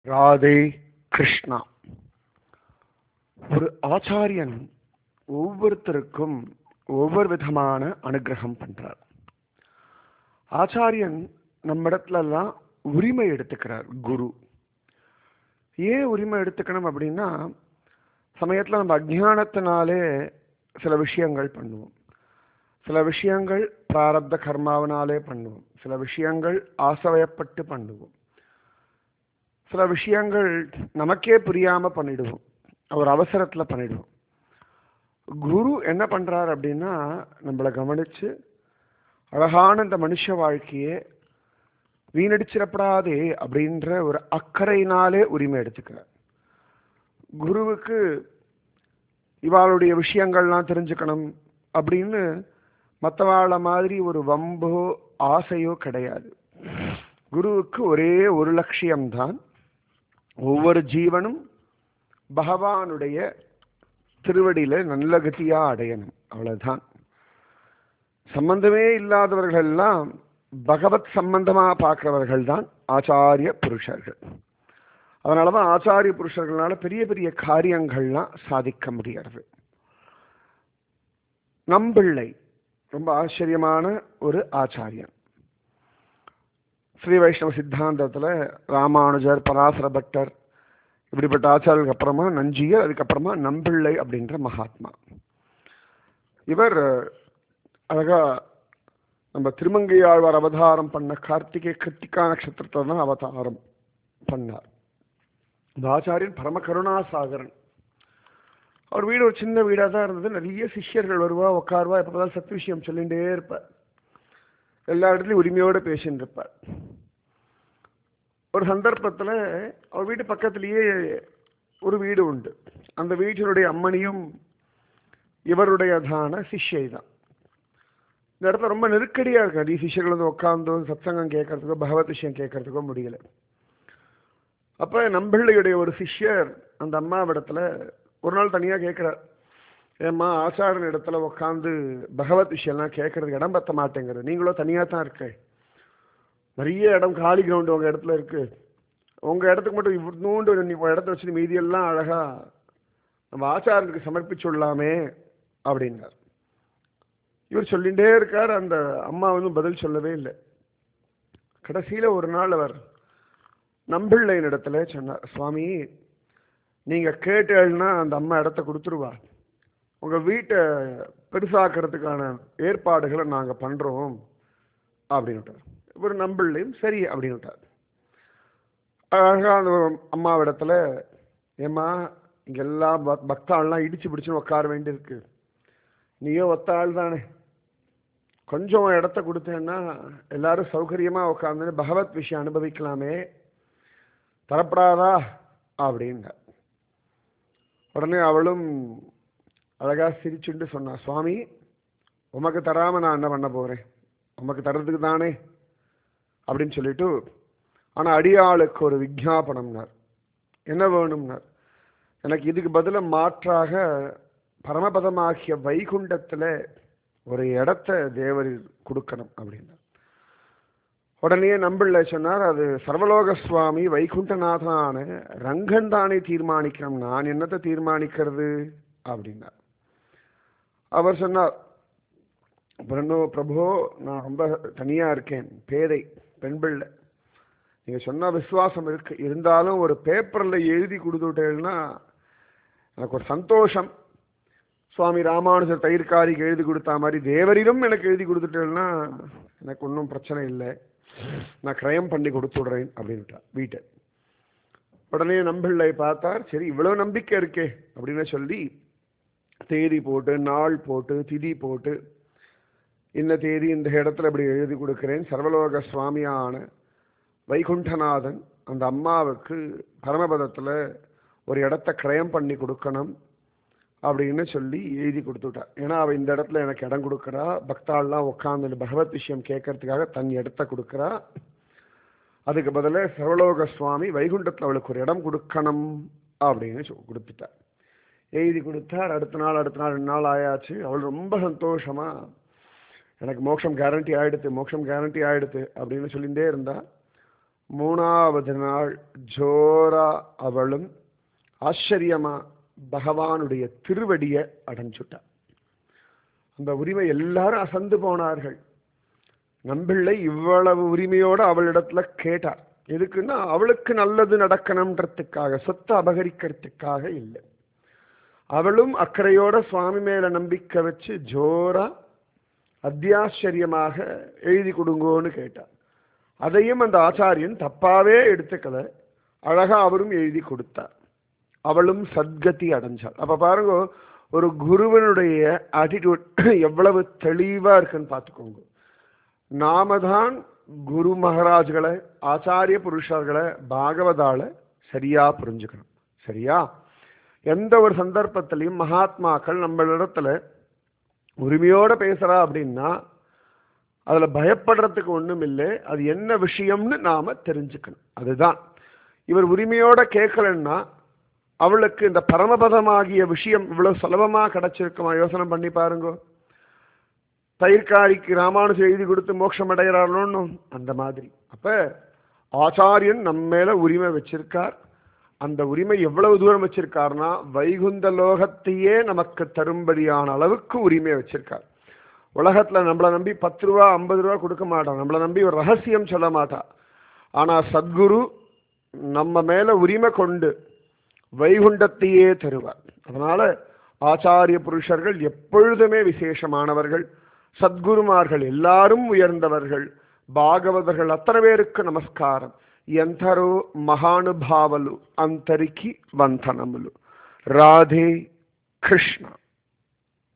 ராதே கிருஷ்ணா ஒரு ஆச்சாரியன் ஒவ்வொருத்தருக்கும் ஒவ்வொரு விதமான அனுகிரகம் பண்றார் ஆச்சாரியன் நம்மிடத்துல எல்லாம் உரிமை எடுத்துக்கிறார் குரு ஏன் உரிமை எடுத்துக்கணும் அப்படின்னா சமயத்துல நம்ம அஜ்ஞானத்தினாலே சில விஷயங்கள் பண்ணுவோம் சில விஷயங்கள் பிராரப்த கர்மாவினாலே பண்ணுவோம் சில விஷயங்கள் ஆசையப்பட்டு பண்ணுவோம் சில விஷயங்கள் நமக்கே புரியாம பண்ணிடுவோம் ஒரு அவசரத்துல பண்ணிடுவோம் குரு என்ன பண்றார் அப்படின்னா நம்மளை கவனிச்சு அழகான இந்த மனுஷ வாழ்க்கையே வீணடிச்சிடப்படாதே அப்படின்ற ஒரு அக்கறையினாலே உரிமை எடுத்துக்கிறார் குருவுக்கு இவாளுடைய விஷயங்கள்லாம் தெரிஞ்சுக்கணும் அப்படின்னு மற்றவாழ மாதிரி ஒரு வம்போ ஆசையோ கிடையாது குருவுக்கு ஒரே ஒரு லட்சியம்தான் ஒவ்வொரு ஜீவனும் பகவானுடைய திருவடியில நல்ல கதியா அடையணும் அவ்வளவுதான் சம்பந்தமே இல்லாதவர்கள் எல்லாம் பகவத் சம்பந்தமா பார்க்கிறவர்கள் தான் ஆச்சாரிய புருஷர்கள் அதனாலதான் ஆச்சாரிய புருஷர்களால பெரிய பெரிய காரியங்கள்லாம் சாதிக்க முடியாது நம்பிள்ளை ரொம்ப ஆச்சரியமான ஒரு ஆச்சாரியன் ஸ்ரீ வைஷ்ணவ சித்தாந்தத்துல ராமானுஜர் பராசர பட்டர் இப்படிப்பட்ட ஆச்சாரியருக்கு அப்புறமா நஞ்சியர் அதுக்கப்புறமா நம்பிள்ளை அப்படின்ற மகாத்மா இவர் அழகா நம்ம திருமங்கையாழ்வார் அவதாரம் பண்ண கார்த்திகை கிருத்திகா நட்சத்திரத்தில் தான் அவதாரம் பண்ணார் இந்த ஆச்சாரியன் பரம கருணாசாகரன் அவர் வீடு ஒரு சின்ன வீடாக தான் இருந்தது நிறைய சிஷ்யர்கள் வருவா உட்காருவா எப்போதான் சத்து விஷயம் சொல்லிகிட்டே இருப்பார் எல்லா இடத்துலையும் உரிமையோடு பேசின்னு இருப்பார் ஒரு சந்தர்ப்பத்தில் அவர் வீட்டு பக்கத்திலேயே ஒரு வீடு உண்டு அந்த வீட்டினுடைய அம்மனியும் இவருடையதான சிஷ்யை தான் இந்த இடத்துல ரொம்ப நெருக்கடியாக இருக்கு நிறைய சிஷ்யர்கள் வந்து உட்காந்து சத்சங்கம் கேட்கறதுக்கோ பகவத் விஷயம் கேட்கறதுக்கோ முடியல அப்போ நம்பிள்ளையுடைய ஒரு சிஷ்யர் அந்த அம்மாவிடத்துல ஒரு நாள் தனியாக கேட்குறார் ஏம்மா ஆச்சாரன் இடத்துல உட்காந்து பகவத் விஷயம்லாம் கேட்கறதுக்கு இடம் பத்த மாட்டேங்கிறது நீங்களும் தனியாக தான் இருக்கு நிறைய இடம் காலி கிரவுண்டு உங்கள் இடத்துல இருக்கு உங்கள் இடத்துக்கு மட்டும் இவ்வளோண்டு நீ இடத்த வச்சு மீதியெல்லாம் அழகாக நம்ம ஆச்சாரனுக்கு சமர்ப்பிச்சுடலாமே அப்படின்னார் இவர் சொல்லிகிட்டே இருக்கார் அந்த அம்மா வந்து பதில் சொல்லவே இல்லை கடைசியில் ஒரு நாள் அவர் நம்பிள்ளையின் இடத்துல சொன்னார் சுவாமி நீங்கள் கேட்டேன்னா அந்த அம்மா இடத்த கொடுத்துருவா உங்கள் வீட்டை பெருசாக்கிறதுக்கான ஏற்பாடுகளை நாங்கள் பண்ணுறோம் அப்படின்னுட்டார் இவர் நம்பிள்ளையும் சரி அப்படின்னுட்டார் அழகாக அந்த அம்மாவிடத்துல ஏம்மா இங்கே எல்லா பக்தாள்லாம் இடிச்சு பிடிச்சுன்னு உட்கார வேண்டியிருக்கு நீயோ ஒத்த ஆள் தானே கொஞ்சம் இடத்த கொடுத்தேன்னா எல்லாரும் சௌகரியமாக உட்காந்து பகவத் விஷயம் அனுபவிக்கலாமே தரப்படாதா அப்படின்னா உடனே அவளும் அழகா சிரிச்சுட்டு சொன்னா சுவாமி உமக்கு தராம நான் என்ன பண்ண போறேன் உமக்கு தர்றதுக்கு தானே அப்படின்னு சொல்லிட்டு ஆனா அடியாளுக்கு ஒரு விஜாபனம்னார் என்ன வேணும்னார் எனக்கு இதுக்கு பதில மாற்றாக பரமபதமாகிய வைகுண்டத்துல ஒரு இடத்த தேவர் கொடுக்கணும் அப்படின்னா உடனே நம்பிள்ள சொன்னார் அது சர்வலோக சுவாமி வைகுண்டநாதனான ரங்கன் தானே தீர்மானிக்கணும் நான் என்னத்தை தீர்மானிக்கிறது அப்படின்னார் அவர் சொன்னார் பிரண்ணோ பிரபோ நான் ரொம்ப தனியா இருக்கேன் பேதை பெண் பிள்ளை நீங்க சொன்ன விசுவாசம் இருக்கு இருந்தாலும் ஒரு பேப்பர்ல எழுதி கொடுத்துட்டேன்னா எனக்கு ஒரு சந்தோஷம் சுவாமி ராமானுஜர் தயிர்காரிக்கு எழுதி கொடுத்தா மாதிரி தேவரிலும் எனக்கு எழுதி கொடுத்துட்டேன்னா எனக்கு ஒன்றும் பிரச்சனை இல்லை நான் கிரயம் பண்ணி கொடுத்துடுறேன் அப்படின்ட்டா வீட்டை உடனே நம்பிள்ளை பார்த்தார் சரி இவ்வளவு நம்பிக்கை இருக்கே அப்படின்னு சொல்லி தேதி போட்டு நாள் போட்டு திதி போட்டு இந்த தேதி இந்த இடத்துல இப்படி எழுதி கொடுக்கிறேன் சர்வலோக சுவாமியான வைகுண்டநாதன் அந்த அம்மாவுக்கு பரமபதத்துல ஒரு இடத்த கிரயம் பண்ணி கொடுக்கணும் அப்படின்னு சொல்லி எழுதி கொடுத்துட்டா ஏன்னா அவள் இந்த இடத்துல எனக்கு இடம் கொடுக்குறா பக்தாள்லாம் உட்காந்து பகவத் விஷயம் கேட்கறதுக்காக தன் இடத்த கொடுக்குறா அதுக்கு பதிலாக சர்வலோக சுவாமி வைகுண்டத்தில் அவளுக்கு ஒரு இடம் கொடுக்கணும் அப்படின்னு கொடுத்துட்டா எழுதி கொடுத்தார் அடுத்த நாள் அடுத்த நாள் ரெண்டு நாள் ஆயாச்சு அவள் ரொம்ப சந்தோஷமா எனக்கு மோட்சம் கேரண்டி ஆயிடுத்து மோட்சம் கேரண்டி ஆயிடுத்து அப்படின்னு சொல்லிகிட்டே இருந்தா மூணாவது நாள் ஜோரா அவளும் ஆச்சரியமா பகவானுடைய திருவடியை அடைஞ்சுட்டா அந்த உரிமை எல்லாரும் அசந்து போனார்கள் நம்பிள்ளை இவ்வளவு உரிமையோட அவளிடத்துல கேட்டார் எதுக்குன்னா அவளுக்கு நல்லது நடக்கணுன்றதுக்காக சொத்தை அபகரிக்கிறதுக்காக இல்லை அவளும் அக்கறையோட சுவாமி மேல நம்பிக்கை வச்சு ஜோரா அத்தியாச்சரியமாக எழுதி கொடுங்கோன்னு கேட்டார் அதையும் அந்த ஆச்சாரியன் தப்பாவே எடுத்துக்கல அழகா அவரும் எழுதி கொடுத்தார் அவளும் சத்கதி அடைஞ்சாள் அப்ப பாருங்க ஒரு குருவனுடைய ஆட்டிடியூட் எவ்வளவு தெளிவா இருக்குன்னு பார்த்துக்கோங்க நாம தான் குரு மகாராஜ்களை ஆச்சாரிய புருஷர்களை பாகவதால சரியா புரிஞ்சுக்கணும் சரியா எந்த ஒரு சந்தர்ப்பத்திலையும் மகாத்மாக்கள் நம்மளிடத்துல உரிமையோட பேசுறா அப்படின்னா அதுல பயப்படுறதுக்கு ஒண்ணும் இல்லை அது என்ன விஷயம்னு நாம தெரிஞ்சுக்கணும் அதுதான் இவர் உரிமையோட கேட்கலன்னா அவளுக்கு இந்த பரமபதமாகிய விஷயம் இவ்வளவு சுலபமா கிடைச்சிருக்குமா யோசனை பண்ணி பாருங்க தயிர்காரிக்கு ராமானுஜம் எழுதி கொடுத்து மோட்சம் அடைகிறார்களோன்னு அந்த மாதிரி அப்ப ஆச்சாரியன் நம்ம மேல உரிமை வச்சிருக்கார் அந்த உரிமை எவ்வளவு தூரம் வச்சிருக்காருன்னா வைகுந்த லோகத்தையே நமக்கு தரும்படியான அளவுக்கு உரிமை வச்சிருக்கார் உலகத்துல நம்மளை நம்பி பத்து ரூபா ஐம்பது ரூபா கொடுக்க மாட்டான் நம்மளை நம்பி ஒரு ரகசியம் சொல்ல மாட்டா ஆனா சத்குரு நம்ம மேல உரிமை கொண்டு வைகுண்டத்தையே தருவார் அதனால ஆச்சாரிய புருஷர்கள் எப்பொழுதுமே விசேஷமானவர்கள் சத்குருமார்கள் எல்லாரும் உயர்ந்தவர்கள் భాగవతர்கள் అత్తర పేరుకు నమస్కారం ఎందరో మహానుభావులు అంతరికి వందనములు రాధే కృష్ణ